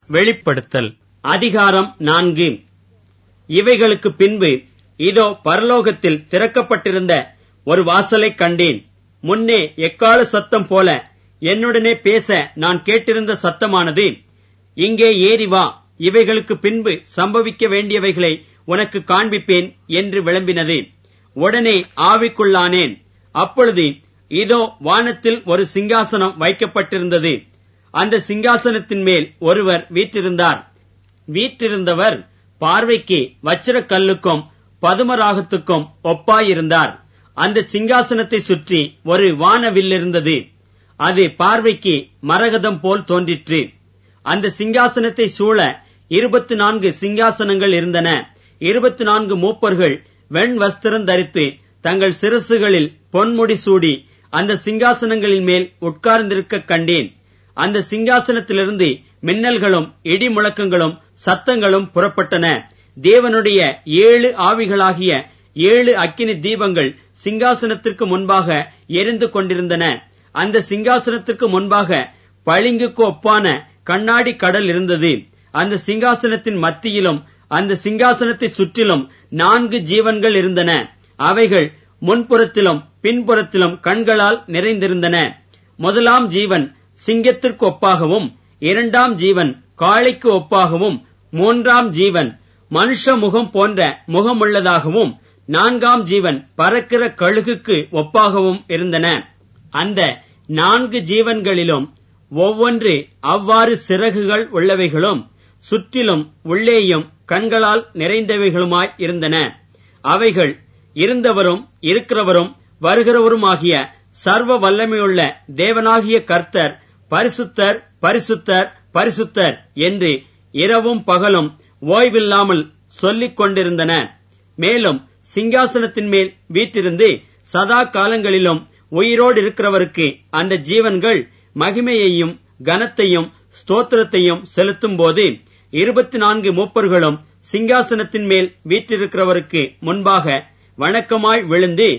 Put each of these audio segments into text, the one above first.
வெளிப்படுத்தல் அதிகாரம் நான்கு இவைகளுக்கு பின்பு இதோ பரலோகத்தில் திறக்கப்பட்டிருந்த ஒரு வாசலைக் கண்டேன் முன்னே எக்கால சத்தம் போல என்னுடனே பேச நான் கேட்டிருந்த சத்தமானது இங்கே ஏறி வா இவைகளுக்கு பின்பு சம்பவிக்க வேண்டியவைகளை உனக்கு காண்பிப்பேன் என்று விளம்பினது உடனே ஆவிக்குள்ளானேன் அப்பொழுது இதோ வானத்தில் ஒரு சிங்காசனம் வைக்கப்பட்டிருந்தது அந்த சிங்காசனத்தின் மேல் ஒருவர் வீற்றிருந்தார் வீற்றிருந்தவர் பார்வைக்கு வச்சிரக் கல்லுக்கும் பதுமராகத்துக்கும் ஒப்பாயிருந்தார் அந்த சிங்காசனத்தை சுற்றி ஒரு வானவில் இருந்தது அது பார்வைக்கு மரகதம் போல் தோன்றிற்று அந்த சிங்காசனத்தை சூழ இருபத்தி நான்கு சிங்காசனங்கள் இருந்தன இருபத்தி நான்கு மூப்பர்கள் வெண் வஸ்திரம் தரித்து தங்கள் சிரசுகளில் பொன்முடி சூடி அந்த சிங்காசனங்களின் மேல் உட்கார்ந்திருக்க கண்டேன் அந்த சிங்காசனத்திலிருந்து மின்னல்களும் இடி முழக்கங்களும் சத்தங்களும் புறப்பட்டன தேவனுடைய ஏழு ஆவிகளாகிய ஏழு அக்கினி தீபங்கள் சிங்காசனத்திற்கு முன்பாக எரிந்து கொண்டிருந்தன அந்த சிங்காசனத்திற்கு முன்பாக பளிங்குக்கு ஒப்பான கண்ணாடி கடல் இருந்தது அந்த சிங்காசனத்தின் மத்தியிலும் அந்த சிங்காசனத்தை சுற்றிலும் நான்கு ஜீவன்கள் இருந்தன அவைகள் முன்புறத்திலும் பின்புறத்திலும் கண்களால் நிறைந்திருந்தன முதலாம் ஜீவன் சிங்கத்திற்கு ஒப்பாகவும் இரண்டாம் ஜீவன் காளைக்கு ஒப்பாகவும் மூன்றாம் ஜீவன் மனுஷ முகம் போன்ற முகமுள்ளதாகவும் நான்காம் ஜீவன் பறக்கிற கழுகுக்கு ஒப்பாகவும் இருந்தன அந்த நான்கு ஜீவன்களிலும் ஒவ்வொன்று அவ்வாறு சிறகுகள் உள்ளவைகளும் சுற்றிலும் உள்ளேயும் கண்களால் நிறைந்தவைகளுமாய் இருந்தன அவைகள் இருந்தவரும் இருக்கிறவரும் வருகிறவருமாகிய சர்வ வல்லமையுள்ள தேவனாகிய கர்த்தர் பரிசுத்தர் பரிசுத்தர் பரிசுத்தர் என்று இரவும் பகலும் ஓய்வில்லாமல் சொல்லிக் கொண்டிருந்தன மேலும் சிங்காசனத்தின் மேல் வீற்றிருந்து சதா காலங்களிலும் உயிரோடு இருக்கிறவருக்கு அந்த ஜீவன்கள் மகிமையையும் கனத்தையும் ஸ்தோத்திரத்தையும் செலுத்தும் போது இருபத்தி நான்கு மூப்பர்களும் சிங்காசனத்தின் மேல் வீற்றிருக்கிறவருக்கு முன்பாக வணக்கமாய் விழுந்து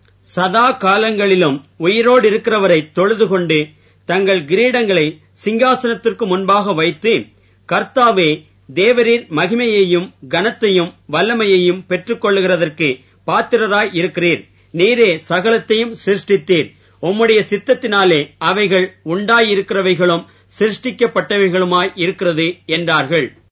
சதா காலங்களிலும் உயிரோடு இருக்கிறவரை தொழுது கொண்டு தங்கள் கிரீடங்களை சிங்காசனத்திற்கு முன்பாக வைத்து கர்த்தாவே தேவரீர் மகிமையையும் கனத்தையும் வல்லமையையும் பெற்றுக்கொள்ளுகிறதற்கு பாத்திரராய் இருக்கிறீர் நீரே சகலத்தையும் சிருஷ்டித்தீர் உம்முடைய சித்தத்தினாலே அவைகள் உண்டாயிருக்கிறவைகளும் சிருஷ்டிக்கப்பட்டவைகளுமாய் இருக்கிறது என்றார்கள்